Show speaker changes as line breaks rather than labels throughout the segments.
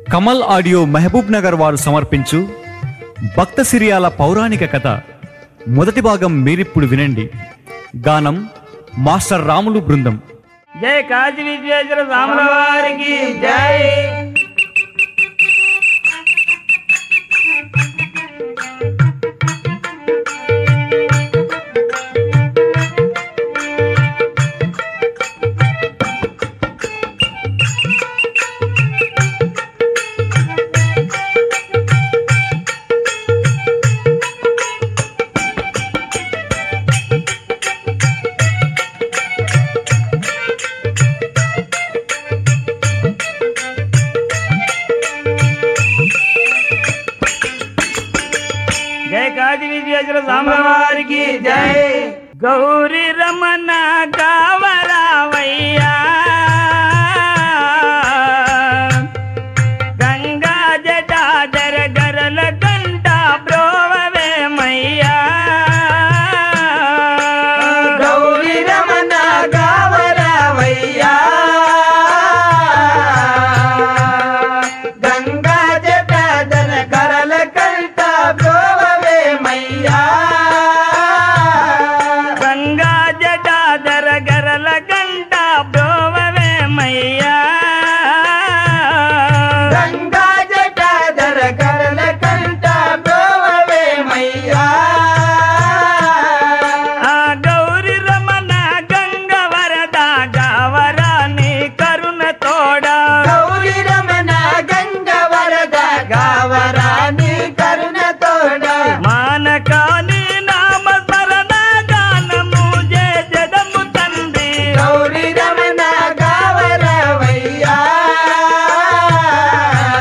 Kamal audio Mahabub Nagar వారు సమర్పించు భక్త సిరియాల పౌరాణిక కథ మొదటి భాగం మీరిప్పుడు వినండి గానం మాస్టర్ రాములు బృందం
జై కాశీ విశ్వేశ్వర స్వాముల వారికి జై జై కాశీ విశ్వేశ్వర స్వాముల వారికి జై గౌరీ రమణ కావరావయ్యా గంగా జటాధర గరల కంట బ్రోవవేమయ్యా
గౌరీ రమణ గావరావయ్యా గంగా జటాధర కరల కంట బ్రోవవేమయ్యా
గంగా జటాధర గరల కంట బ్రోవవేమయ్యా
గంగా జటాధర కరల కంట బ్రోవవేమయ్యా
ఆ గౌరి రమణ గంగ వరద గవరాని కరుణ తోడా
గౌరీ రమణ గంగ వరద గావరాని కరుణ తోడ
మానకాని నామ స్మరణ గానము జడము తండ్రి
గౌరీ రమణ గావరావయ్యా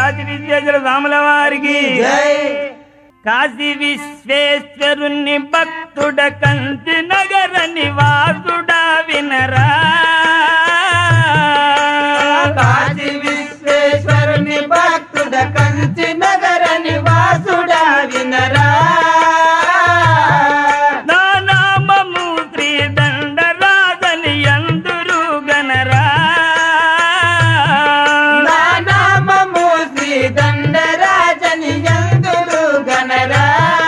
కాశీ విశ్వేశ్వర స్వాముల వారికి
జై
కాశీ విశ్వేశ్వరుని భక్తుడ కంచి నగర నివాసుడా వినరా
కాశీ విశ్వేశ్వరుని భక్తుడ కంచి నగర నివాసుడా వినరా
నా నామము శ్రీ దండరాజని ఎందురు గనరా
నా నామము శ్రీ దండరాజని ఎందురు గనరా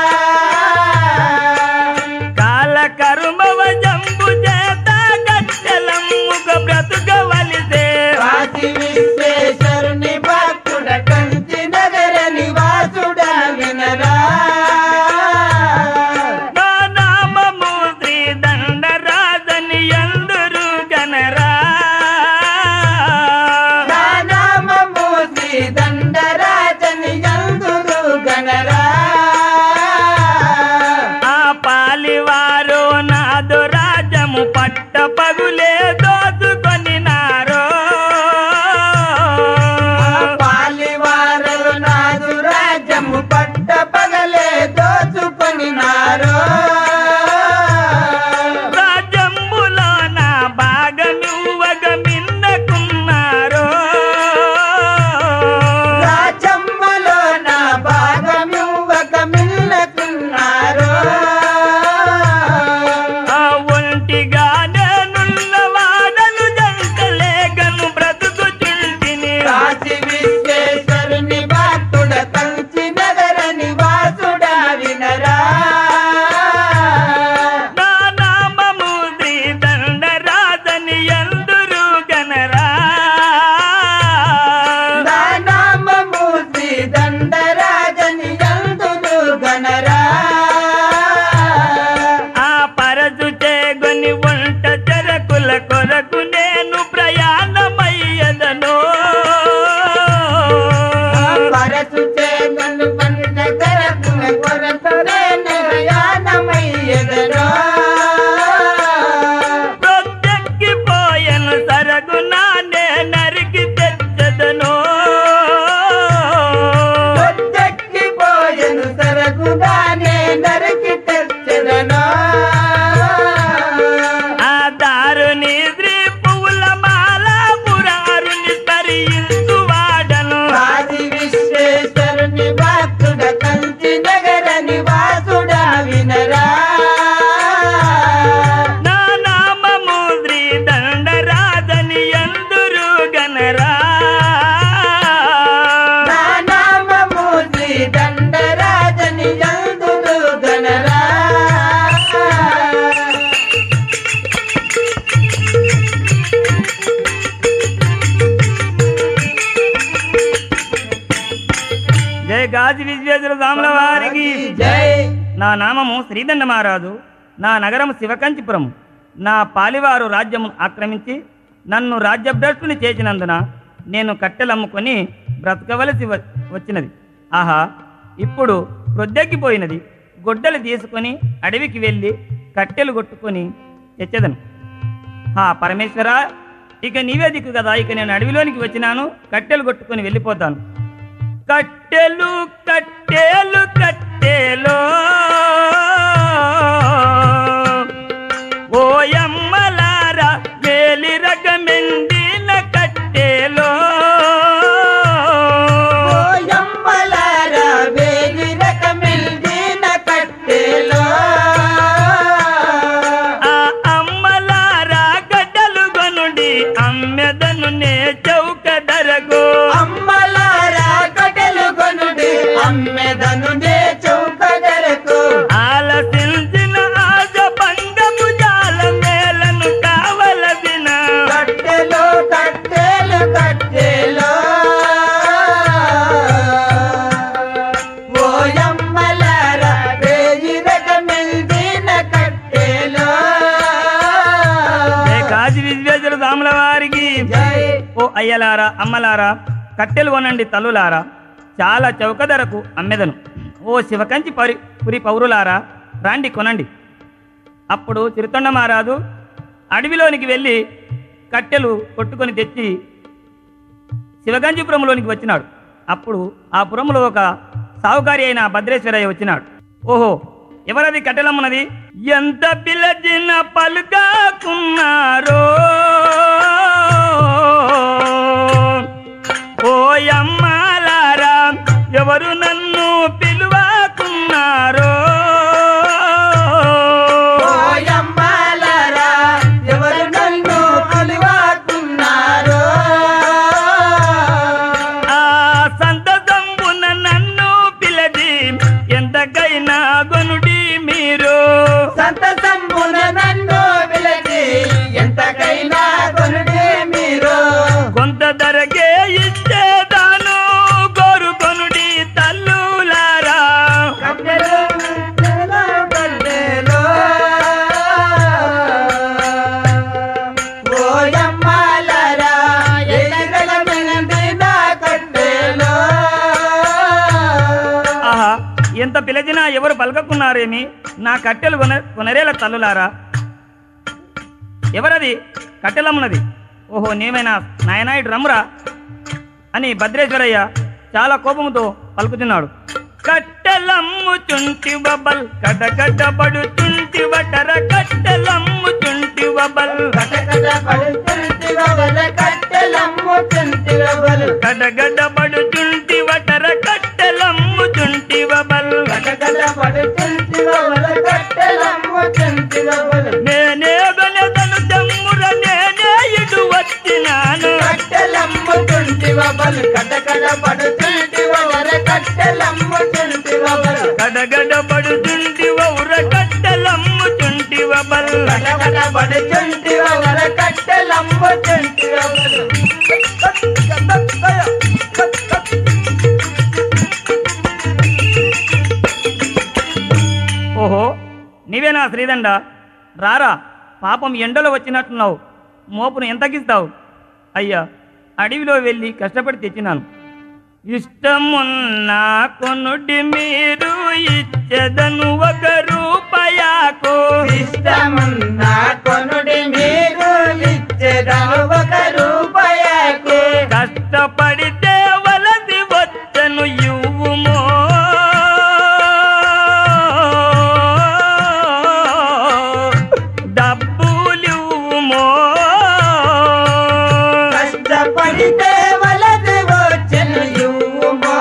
కాల కరుమవ జంబు చేత గట్టెలమ్ముక బ్రతుకవలిసే
కాశీ విశ్వేశ్వరుని భక్తుడ కంచి నగర నివాసుడా వినరా
నా నామము శ్రీ దండరాజని ఎందురు గనరా
నా నామము శ్రీ దండరాజని ఎందురు గనరా
ఆ పాలివారు నాదు రాజము పట్ట పగులే దోచుకొని నారో
పాలివారలు నాదు రాజ్యము పట్ట పగలే దోచుకొని నారో
రాజంబులో నా భాగమివ్వగ మిన్నకున్నారో
రాజమ్మలో నా భాగమివ్వక మిల్లకున్నారో
ఆ ఒంటిగానే నున్న వాడలు జంటలేగను బ్రతుకుచుంటిని
కాశీ విశ్వేశ్వరుని భక్తుడ కంచి నగర నివాసుడా వినరా
నా నామము శ్రీ దండరాజని ఎందురు గనరా
నా నామము శ్రీ దండరాజని ఎందురు గనరా
ఆ పరచు చేగొని వంట చెరకుల కొరకు నేను ప్రయాణమయ్యదను
పరచు చేగను పంట కరకుల కొరకు నేను ప్రయాణమయ్యెదను.
ప్రొద్దెక్కిపోయెను సరగు నానే నరికి తెచ్చదను
పొద్దెక్కిపోయెను సరకుగానే నరికి తెచ్చెదను.
ఆ దారుని శ్రీ పువ్వుల మాల పురారుని స్మరించు వాడను
కాశీ విశ్వేశ్వరుని భక్తుడ కంచి నగర నివాసుడా వినరా
నా నామము శ్రీ దండరాజని ఎందురు గనరా
నా నామము శ్రీ దండరాజని ఎందురు గనరా
జయ గాజి విశ్వేశ్వర స్వాముల వారికి
జై
నా నామము శ్రీదండ మహారాజు నా నగరము శివకంచిపురం నా పాలివారు రాజ్యము ఆక్రమించి నన్ను రాజ్యభ్రష్టుని చేసినందున నేను కట్టెలమ్ముకొని బ్రతకవలసి వ- వచ్చినది ఆహా ఇప్పుడు ప్రొద్దెక్కిపోయినది గొడ్డలు తీసుకొని అడవికి వెళ్ళి కట్టెలు కొట్టుకొని తెచ్చెదను హా పరమేశ్వర ఇక నీవే దిక్కు కదా ఇక నేను అడవిలోనికి వచ్చినాను కట్టెలు కొట్టుకొని వెళ్ళిపోతాను కట్టెలు కట్టెలు కట్టెలో ఓయమ్మలారా వేలి రకమెండిన కట్టెలో
ఓయమ్మలారా వేలి రకమిల్దిన కట్టెలో
ఆ అమ్మలారా గడ్డలు గనుడి అమ్మెదను నే చౌక ధరగో
అమ్మలారా కట్టెలు కొనుడి అమ్మెదను నే చౌక ధరకు
ఆలసించిన ఆజ పంగము జాల మేలను కావలసిన
కట్టెలు కట్టెలు కట్టెలు ఓయమ్మలారా వేలి రకమిల్దిన కట్టెలు
జయ కాశీ విశ్వేశ్వర స్వాముల వారికి
జై
ఓ అయ్యలారా అమ్మలారా కట్టెలు కొనండి తల్లులారా చాలా చౌక ధరకు అమ్మెదను ఓ శివకంచి పరి పురి పౌరులారా రాండి కొనండి అప్పుడు చిరుతొండ మహారాజు అడవిలోనికి వెళ్ళి కట్టెలు కొట్టుకొని తెచ్చి శివగంజిపురంలోనికి వచ్చినాడు అప్పుడు ఆ పురములో ఒక సావుకారి అయిన భద్రేశ్వరయ్య వచ్చినాడు ఓహో ఎవరది కట్టెలమ్మున్నది ఎంత పిలచిన పలుకాకున్నారో ఓయమ్మాలారా ఎవరు నన్ను పిలువాకున్నారో
ఓయమ్మలారా, ఎవరు నన్ను పిలువాకున్నారో?
ఆ సంతసంబున నన్ను పిలది ఎంతకైనా గొనుడి మీరు
సంతసంబున నన్ను పిలిచి ఎంతకైనా కొనుడే మీరు
కొంత ధరకే ఇచ్చేదాను కోరుకొనుడి తల్లులారా
కట్టెలు కట్టెలు కట్టెలు. ఓయమ్మలారా, ఎదిగల మెనందిన కట్టెలు.
ఆహా ఎంత పిలిచినా ఎవరు పలకకున్నారేమి నా కట్టెలు కొన కొనరేల తల్లులారా ఎవరది కట్టెలమ్మున్నది ఓహో నీవేనా నాయనాయుడు రమ్మురా అని భద్రేశ్వరయ్య చాలా కోపంతో పలుకుతున్నాడు కట్టెలమ్ము చుంటి బబల్ కటకటబడు చుంటి బటర కట్టెలమ్ము చుంటి బబల్
కటకట పడుతుంటివ వల కట్టెలమ్ముతుంటివ వలు.
కటకటబడు చుంటి బటర కట్టెలమ్ము చుంటి బబల్
కటకట పడుతుంటివ వల కట్టెలమ్ముతుంటివ వలు.
నేనే గొనెదను తెమ్ముర నేనే ఇటు వచ్చినాను
కట్టెలమ్ముతుంటివ వలు. కటకట పడుతుంటివ వల కట్టెలమ్ముతుంటివ వలు.
గడగడబడు చుంటి ఊర కట్టెలమ్ము చుంటి బబల్
కటకట పడుతుంటివ వల కట్టెలమ్ముతుంటివ వలు.
ఓహో నీవేనా శ్రీదండ రారా పాపం ఎండలో వచ్చినట్టున్నావు మోపును ఎంతకిస్తావు అయ్యా అడవిలో వెళ్ళి కష్టపడి తెచ్చినాను ఇష్టమున్న కొనుడి మీరు ఇచ్చెదను ఒక రూపాయకు
ఇష్టమున్న కొనుడి మీరు ఇచ్చేదను ఒక రూపాయకు
కష్టపడితే వలసి వచ్చను ఇవ్వుమో డబ్బులివ్వుమో
కష్టపడితే వలది వచ్చెను యువమో.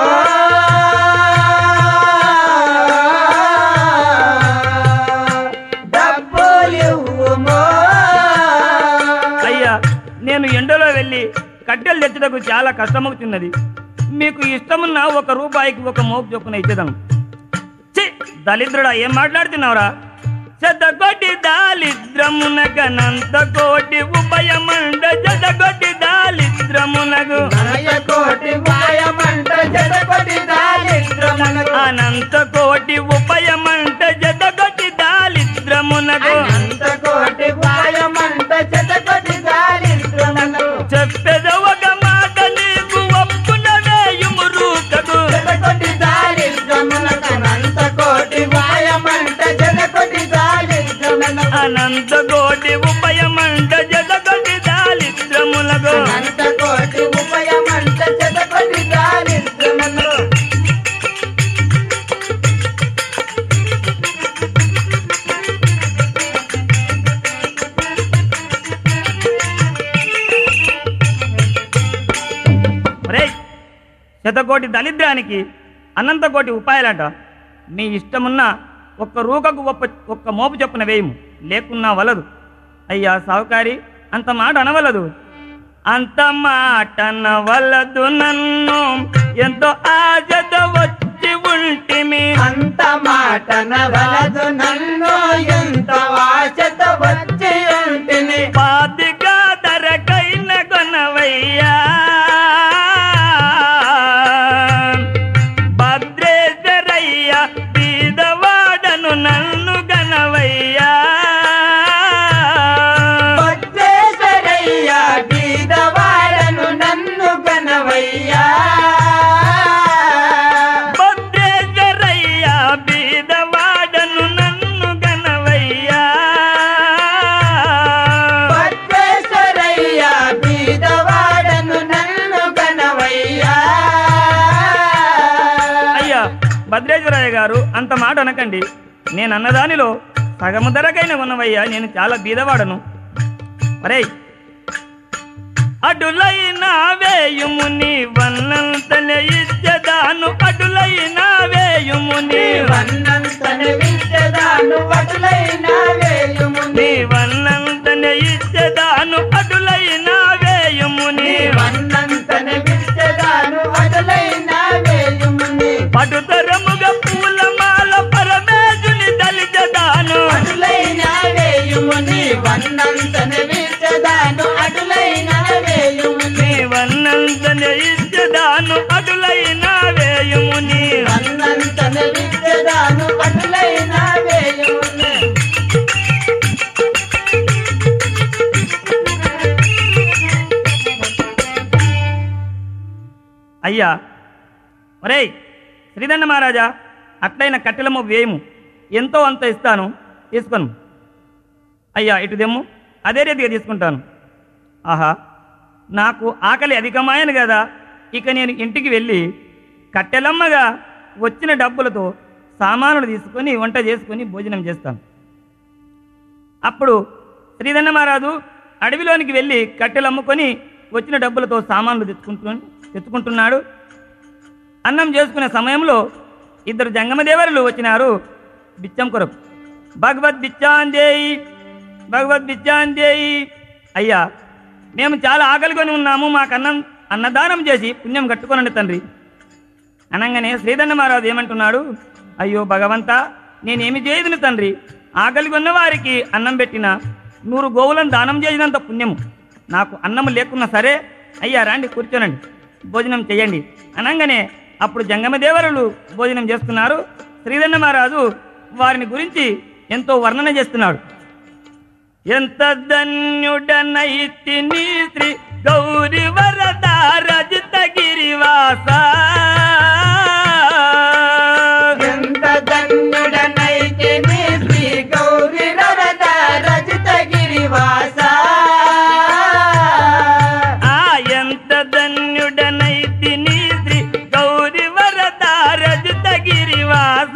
డబ్బులివ్వుమో.
అయ్యా నేను ఎండలో వెళ్ళి కట్టెలు తెచ్చుటకు చాలా కష్టమవుతున్నది మీకు ఇష్టమున్న ఒక రూపాయికి ఒక మోపు చొప్పున ఇచ్చేదాను ఛీ దళిద్రుడా ఏం మాట్లాడుతున్నావురా శతకోటి దాలిద్రమునగనంత కోటి ఉభయమండ జతకోటి దాలిద్రమునగు
నయ కోటి మాయమంట జతకొటి దారిద్రమునకు.
అనంత కోటి ఉభయమంట జతకోటి దాలిద్రమునగు
అనంత కోటి మాయమంట జతకొటి దారిద్రమునకు.
చెప్పెద ఒక మాట నీకు ఒప్పున వేయుము రూకకు
జతకొటి దారిద్రమునకు. అనంత కోటి మాయమంట జతకొటి దారిద్రమునకు.
అనంత కోటి ఉభయమంట జతకోటి దాలిద్రమునగు
అనంత కోటి ఉభయమంట జతకొటి దారిద్రమునకు.
ఒరేయ్ శతకోటి దళిద్రానికి అనంత కోటి ఉపాయాలంట మీ ఇష్టమున్న ఒక్క రూకకు ఒక్క ఒక్క మోపు చొప్పున వేయము లేకున్నా వలదు అయ్యా సావుకారి అంత మాట అనవలదు అంత మాట అనవలదు నన్ను ఎంతో ఆజత వచ్చి ఉంటిమి
అంత మాట నవలదు నన్ను ఎంత వాచత వచ్చి ఉంటిని
పాతిగా ధరకైన కొనవయ్యా భద్రేశ్వరయ్య బీదవాడను నన్ను గనవయ్యా
వచ్చేసరయ్య బీదవాడను నన్ను గనవయ్యా
భద్రేశ్వరయ్య బీదవాడను నన్ను భద్రేశ్వరయ్య గారు అంత మాట అనకండి నేను అన్నదానిలో సగము ధరకైన ఉన్నవయ్యా నేను చాలా బీదవాడను మరే అడులైన వేయుముని వన్నంతనే ఇచ్చదాను అడులైన వేయుముని
వన్నంతని విద్యదాను వటులైన వేయుముని
నీ వన్నంతనే ఇచ్చదాను అడులైన వేయుముని
వన్నంతని విద్యదాను వటులైన వేయుముని
పటుతరముగా పూలమాల పరమేశుని దళితదాను
అటులైన వేయుముని వన్నంతని విద్యదాను అటులైన వేయుముని
నీ వన్నంతనే ఇచ్చదాను అడులైన వేయుముని
వన్నంతని విద్యదాను అటులైన వేయుముని
అయ్యా ఒరేయ్ శ్రీదండ మహారాజా అట్లైన కట్టెలము వేయము ఎంతో అంత ఇస్తాను తీసుకొను అయ్యా ఇటు దెమ్ము అదే రీతిగా తీసుకుంటాను ఆహా నాకు ఆకలి అధికమాయను కదా ఇక నేను ఇంటికి వెళ్ళి కట్టెలమ్మగా వచ్చిన డబ్బులతో సామానులు తీసుకొని వంట చేసుకొని భోజనం చేస్తాను అప్పుడు శ్రీదండ మహారాజు అడవిలోనికి వెళ్ళి కట్టెలు అమ్ముకొని వచ్చిన డబ్బులతో సామాన్లు తెచ్చుకుంటు తెచ్చుకుంటున్నాడు అన్నం చేసుకునే సమయంలో ఇద్దరు జంగమదేవరులు వచ్చినారు బిచ్చం కొరకు భగవద్ బిచ్చాందేయి భగవద్ బిచ్చాందేయి అయ్యా మేము చాలా ఆకలికొని ఉన్నాము మాకు అన్నం అన్నదానం చేసి పుణ్యం కట్టుకోనండి తండ్రి అనగానే శ్రీదండ మహారాజు ఏమంటున్నాడు అయ్యో భగవంతా నేనేమి చేయదును తండ్రి ఆకలి కొన్న వారికి అన్నం పెట్టిన నూరు గోవులను దానం చేసినంత పుణ్యము నాకు అన్నము లేకున్నా సరే అయ్యా రాండి కూర్చోనండి భోజనం చేయండి అనగానే అప్పుడు జంగమదేవరులు భోజనం చేస్తున్నారు శ్రీదండ మహారాజు వారిని గురించి ఎంతో వర్ణన చేస్తున్నాడు ఎంత ధన్యుడనైతి నీ శ్రీ గౌరి వరద రజిత గిరివాస
ఎంత ధన్యుడనైతే నీ శ్రీ గౌరి రరద రజిత గిరివాస
ఆ ఎంత ధన్యుడనైతి నీ శ్రీ గౌరి వరద రజిత గిరివాస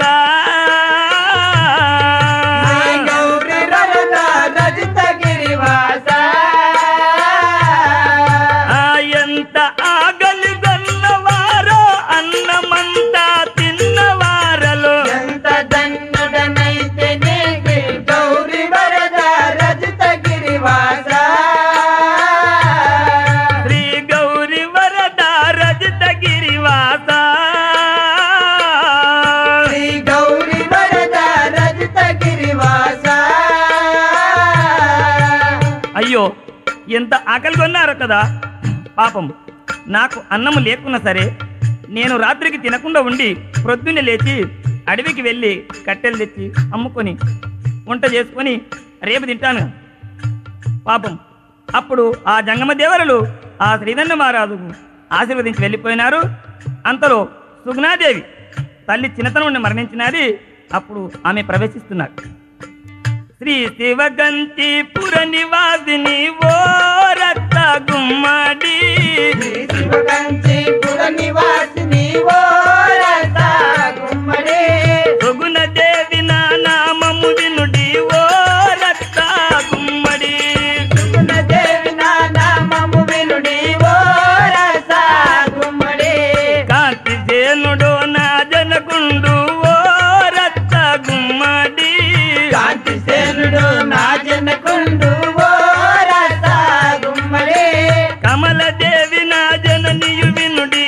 శ్రీ గౌరి రరద రజిత గిరివాస
ఆ ఎంత ఆగలి గొల్లవారో అన్నమంతా తిన్నవారలో
ఎంత ధన్యుడనైతే నీ శ్రీ గౌరి వరద రజిత గిరివాస
శ్రీ గౌరి వరద రజిత గిరివాస
శ్రీ గౌరి వరద రజిత గిరివాస
అయ్యో ఎంత ఆకలి కొన్నారు కదా పాపం నాకు అన్నము లేకున్నా సరే నేను రాత్రికి తినకుండా ఉండి ప్రొద్దున్నే లేచి అడవికి వెళ్ళి కట్టెలు తెచ్చి అమ్ముకొని వంట చేసుకొని రేపు తింటాను పాపం అప్పుడు ఆ జంగమ దేవరులు ఆ శ్రీదండ మహారాజు ఆశీర్వదించి వెళ్ళిపోయినారు అంతలో సుగుణాదేవి తల్లి చిన్నతనం నుండి మరణించినది అప్పుడు ఆమె ప్రవేశిస్తున్నారు శ్రీ శివగంతి పుర నివాసిని ఓ రక్త గుమ్మడి
శ్రీ శివకంచి పుర నివాసిని ఓ రస గుమ్మడి
సుగుణ దేవి నా నామము వినుడి ఓ రక్త గుమ్మడి
దేవి నా నామము వినుడి ఓ రస గుమ్మడి
కాంతి జేనుడు నా జనకుండు ఓ రక్త గుమ్మడి
కాంతి సేనుడు నా జనకుండు ఓ రస గుమ్మడి
కమల దేవి నా జననియు వినుడి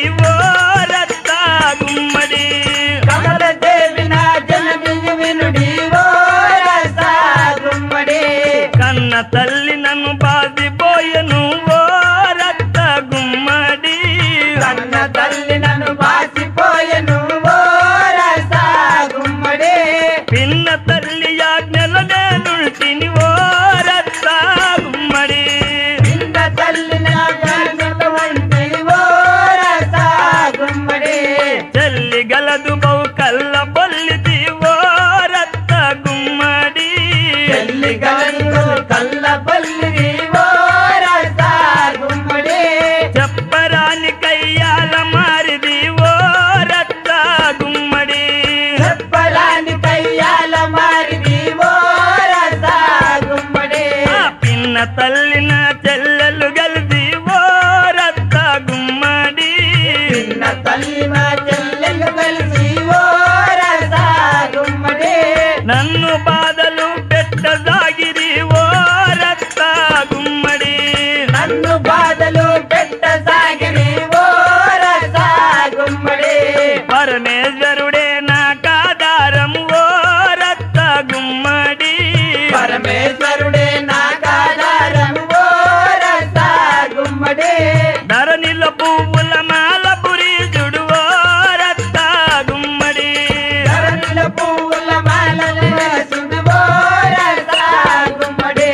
తల్లి మా చెల్లెలు కలిసి ఓ రస గుమ్మడి
నన్ను బాధలు పెట్టసాగిరి ఓ రక్త గుమ్మడి
నన్ను బాధలు పెట్టసాగిరి ఓ రస గుమ్మడి
పరమేశ్వరుడే నా కాదారం ఓ రక్త గుమ్మడి
పరమేశ్వరుడే నా కాదారం ఓ రస గుమ్మడి
ధరణిల పువ్వుల మాల పురీజుడు ఓ రక్త గుమ్మడి
ధరణిల పువ్వుల మాలలు వేసుడు ఓ రస గుమ్మడి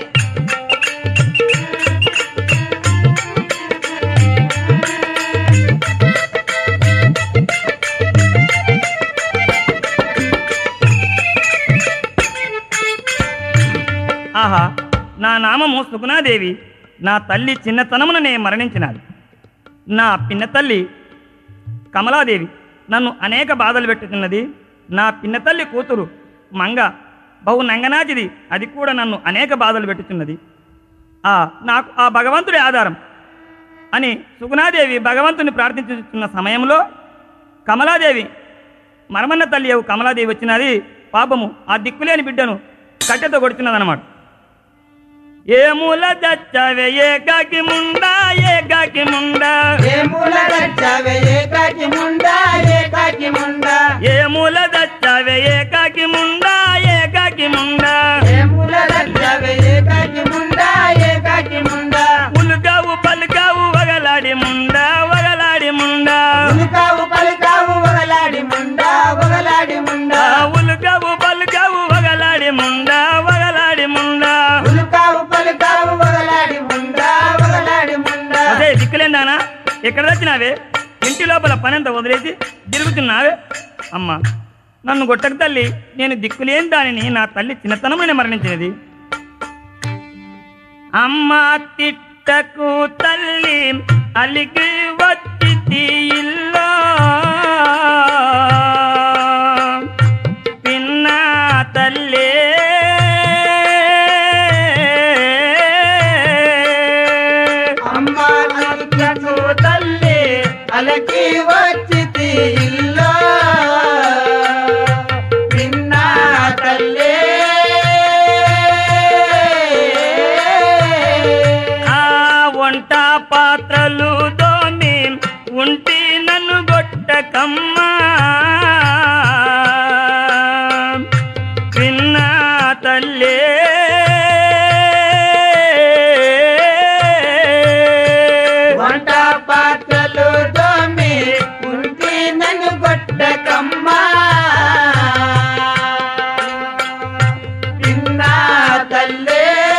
ఆహా నా నామము సుగుణాదేవి నా తల్లి చిన్నతనముననే మరణించినాది నా పిన్న తల్లి కమలాదేవి నన్ను అనేక బాధలు పెట్టుతున్నది నా పిన్న తల్లి కూతురు మంగ బహు నంగనాచిది అది కూడా నన్ను అనేక బాధలు పెట్టుతున్నది ఆ నాకు ఆ భగవంతుడి ఆధారం అని సుగుణాదేవి భగవంతుని ప్రార్థించుతున్న సమయంలో కమలాదేవి మరమన్న తల్లి అవు కమలాదేవి వచ్చినది పాపము ఆ దిక్కులేని బిడ్డను కట్టెతో కొడుతున్నదన్నమాట ఏ మూల దచ్చవే ఏకాకి ముండా ఏకాకి ముండా
ఏ మూల దచ్చవే ఏకాకి ముండా ఏకాకి ముండా
ఏ మూల దచ్చవే ఏకాకి ముండా ఏకాకి ముండా
ఏ మూల దచ్చవే ఏకాకి ముండా ఏకాకి ముండా
ఉలుకావు పలుకావు వగలాడి ముండా వగలాడి ముండా
ఉలుకావు పలుకావు వగలాడి ముండా వగలాడి ముండా
ఆ ఉలుకావు పలుకావు వగలాడి ముండా వగలాడి ముండా
ఉలుకావు పలుకావు వగలాడి ముండా వగలాడి ముండా
అదే దిక్కులేందానా ఎక్కడ వచ్చినావే ఇంటి లోపల పనంతా వదిలేసి తిరుగుతున్నావే అమ్మా నన్ను గొట్టకు తల్లి నేను దిక్కులేని దానిని నా తల్లి చిన్నతనమైన మరణించినది అమ్మ తిట్టకు తల్లి అలిగి వచ్చి తీయిల్లో పిన్న తల్లే
అమ్మా నన్ను తల్లి అలకి వచ్చి ఇల్లు నిన్న తల్లి
ఆ వంట పాత్రలు దోమి ఉంటి నన్ను గొట్టకమ్మా పిన్న తల్లే
వంట పాత్రలు దోమి ఉంటి నన్ను కొట్టకమ్మా నిన్న తల్లి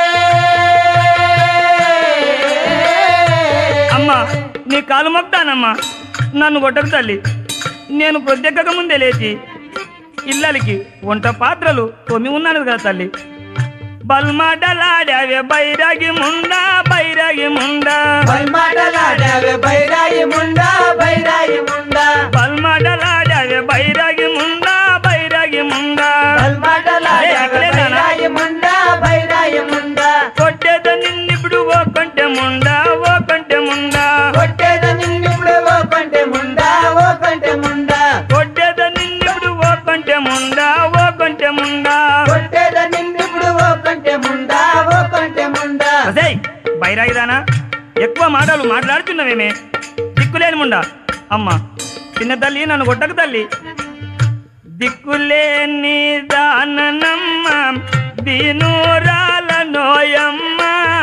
అమ్మా నీ కాలు మొక్తానమ్మా నన్ను కొట్టకు తల్లి నేను ప్రొద్దెక్కక ముందే లేచి ఇల్లలకి వంట పాత్రలు తొమ్మి ఉన్నాను కదా తల్లి బల్మాటలాడావే బైరాగి ముండా బైరాగి ముండా
బల్మాటలాడావే బైరాయి ముండా బైరాయి ముండా
బల్మాటలాడావే బైరాగి ముండా బైరాగి ముండా
బల్మాటలాడావే బైరాయి ముండా బైరాయి ముండా
కొట్టేద నిన్నిప్పుడు ఓ కొంటె ముండా ఓ కొంటె ముండా
కొట్టేద నిన్నిప్పుడు ఓ కంటే ముండా ఓ కంటే ముండా
కొట్టేద నిన్నిప్పుడు ఓ కొంటె ముండా ఓ కొంటె ముండా
కొట్టేద నిన్నిప్పుడు ఓ కంటే ముండా ఓ కంటే ముండా
అసే బైరాగిదానా ఎక్కువ మాటలు మాట్లాడుతున్నవేమే దిక్కులేని ముండా అమ్మ చిన్న తల్లి నన్ను కొట్టకు తల్లి దిక్కులేని దాననమ్మ దీనూరాల నోయమ్మ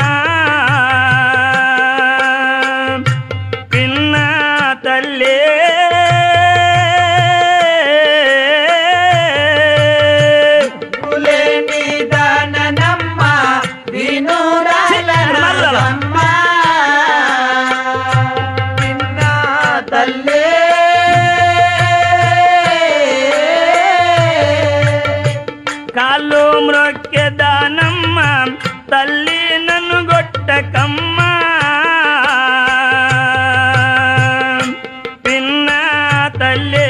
పిన్న తల్లే
కులేని దాననమ్మ వినురాల రాజమ్మ నిన్న తల్లే
కాళ్ళు మ్రొక్కె దానమ్మ తల్లి నన్ను గొట్టకమ్మ పిన్న తల్లే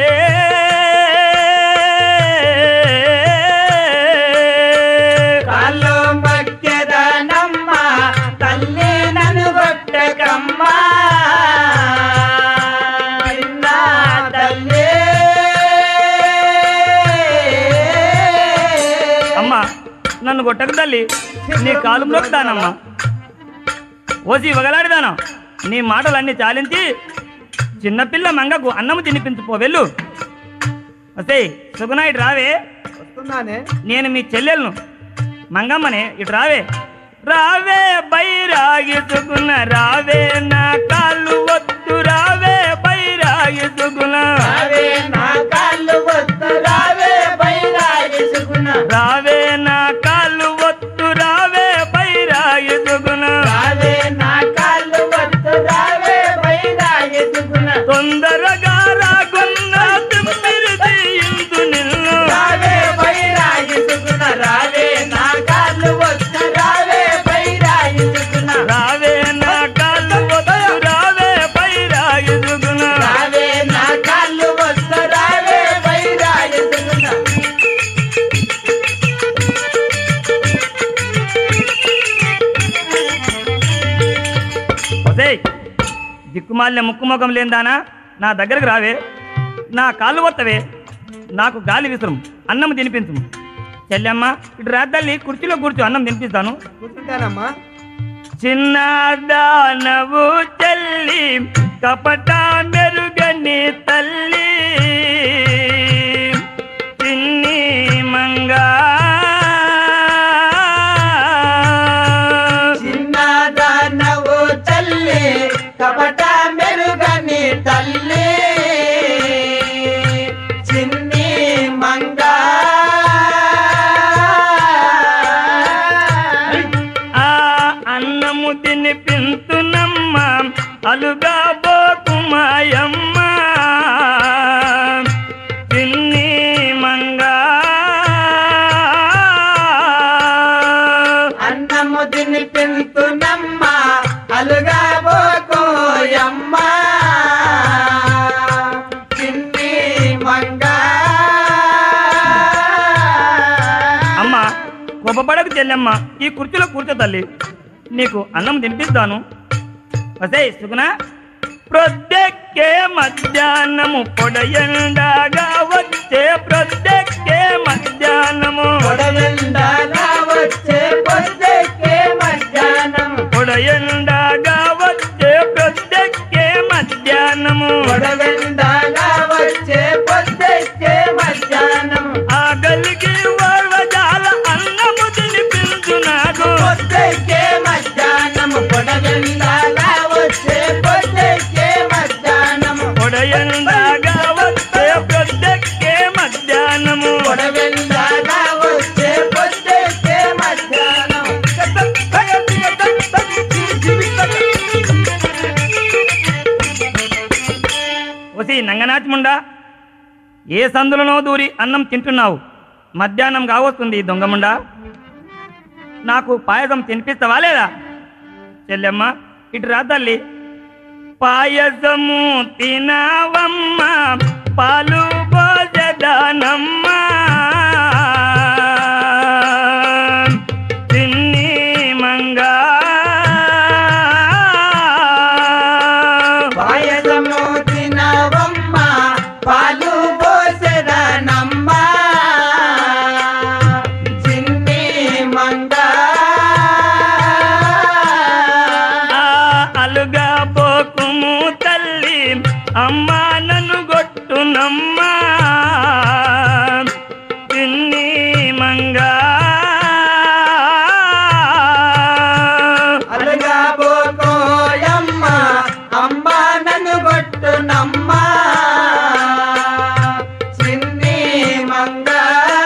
కాళ్ళు మక్కెదనమ్మ తల్లి నన్ను కొట్టకమ్మ నిన్న
నన్ను కొట్టకు తల్లి నీ కాలు మ్రొక్కుతానమ్మా ఓసి ఇవ్వగలాడిదానా నీ మాటలన్నీ చాలించి చిన్నపిల్ల మంగకు అన్నము తినిపించుకో వెళ్ళు వస్తే సుగునాయుడు రావే
వస్తున్నానే
నేను మీ చెల్లెలను మంగమ్మనే ఇటు రావే రావే బైరాగి సుగుణ రావే నా కాళ్ళు వద్దు రావే బైరాగి సుగుణ
రావే నా కాళ్ళు వద్దు రావే బైరాగి సుగుణ
రావే నా కాళ్ళు వద్దు రావే బైరాగి సుగుణ
రావే నా కాళ్ళు వద్దు రావే బైరాగి సుగుణ
తొందరగా రాకున్నా తిమ్మిరి తీయించు నిన్ను
రావే బైరాగి సుగుణ రావే నా కాళ్ళు వద్దు రావే బైరాగి సుగుణ
రావే నా కాళ్ళు వద్దు రావే బైరాగి సుగుణ
రావే నా కాళ్ళు వద్దు రావే బైరాగి సుగుణ
ఒసేయ్ దిక్కుమాలిన ముక్కు ముఖం లేందానా నా దగ్గరకు రావే నా కాళ్ళు వత్తవే నాకు గాలి విసురం అన్నం తినిపించు చెల్లెమ్మ ఇటు రాద్దల్లి కుర్చీలో కూర్చో అన్నం తినిపిస్తాను
కూర్చుంటానమ్మా
చిన్నదానవు చెల్లి కపట మెరుగని తల్లి చిన్ని మంగా
చిన్నదానవు తల్లి కపట మెరుగని తల్లి చిన్ని మంగా
ఆ అన్నము తినిపించునమ్మ అలుగా బోకుమాయమ్మ చిన్ని మంగా
అన్నము తినిపించునమ్మ అలుగా పోకోయమ్మ చిన్ని మంగా
అమ్మ కోపపడకు చెల్లెమ్మ ఈ కుర్చీలో కూర్చో తల్లి నీకు అన్నం తినిపిస్తాను వసే సుగుణ ప్రొద్దెక్కే మధ్యాహ్నము పొడయండగా వచ్చే ప్రొద్దెక్కే మధ్యాహ్నము
పొడవెండాగా వచ్చే పొద్దెక్కే మధ్యాహ్నం
పొడయండగా వచ్చే ప్రొద్దెక్కే మధ్యాహ్నము
పొడవెండాగా వచ్చే పొద్దెక్కే మధ్యాహ్నం
ఆగలికి వర్వజాల అన్నము తినిపించు నాకు
పొద్దెక్కే మధ్యాహ్నం పొడవెండాగా వచ్చే పొద్దెక్కే మధ్యాహ్నం
పొడయండగా వచ్చే ప్రొద్దెక్కే మధ్యాహ్నము
పొడవెండాగా వచ్చే పొద్దెక్కే మధ్యాహ్నం
వసి నంగనాచముండా ఏ సందులనో దూరి అన్నం తింటున్నావు మధ్యాహ్నం కావస్తుంది ఈ దొంగముండా నాకు పాయసం తినిపిస్తావా లేదా చెల్లెమ్మ ఇటు రా తల్లి పాయసము తినవమ్మ పాలు భోజదానమ్మ తిన్ని మంగా
పాయసము తినవమ్మ పాలు పోసెదనమ్మ చిన్ని మంగా
ఆ అలుగా పోకుము తల్లి అమ్మా నన్ను గొట్టునమ్మా తిన్ని మంగా
అలుగా పోకోయమ్మ అమ్మ నన్ను కొట్టునమ్మ చిన్ని మంగా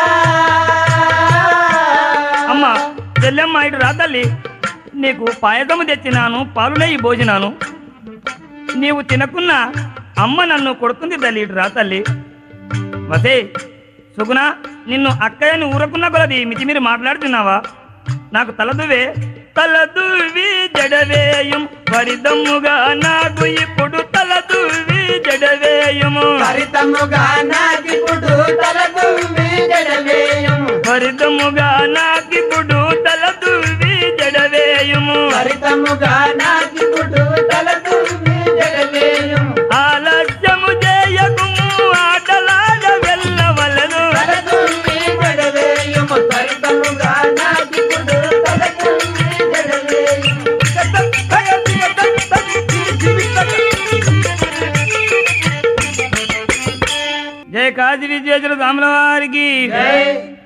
అమ్మ చెల్లెమ్మ ఇటు రా తల్లి నీకు పాయసము తెచ్చినాను పాలులే ఈ భోజనాను నీవు తినకున్నా అమ్మ నన్ను కొడుతుంది తల్లి ఇటు రా తల్లి వసే సుగుణ నిన్ను అక్కయ్యని ఊరకున్న కొలది మితిమీరి మాట్లాడుతున్నావా నాకు తలదువే తలదువి జడవేయం వరిదమ్ముగా నాకు ఇప్పుడు తలదువి జడవేయము
హరితముగా నాకిప్పుడు తలదుమ్మి జడవేయము
వరిదమ్ముగా నాకిప్పుడు తలదువి జడవేయము
హరితముగా నాకిప్పుడు తలదుమ్మి జడవేయము
ఆలస్యము చేయకుము ఆటలాడ వెళ్ళవలను
తలదుమ్మి జడవేయము హరితముగా నాకిప్పుడు
జయ కాశీ విశ్వేశ్వర స్వాముల వారికి
జై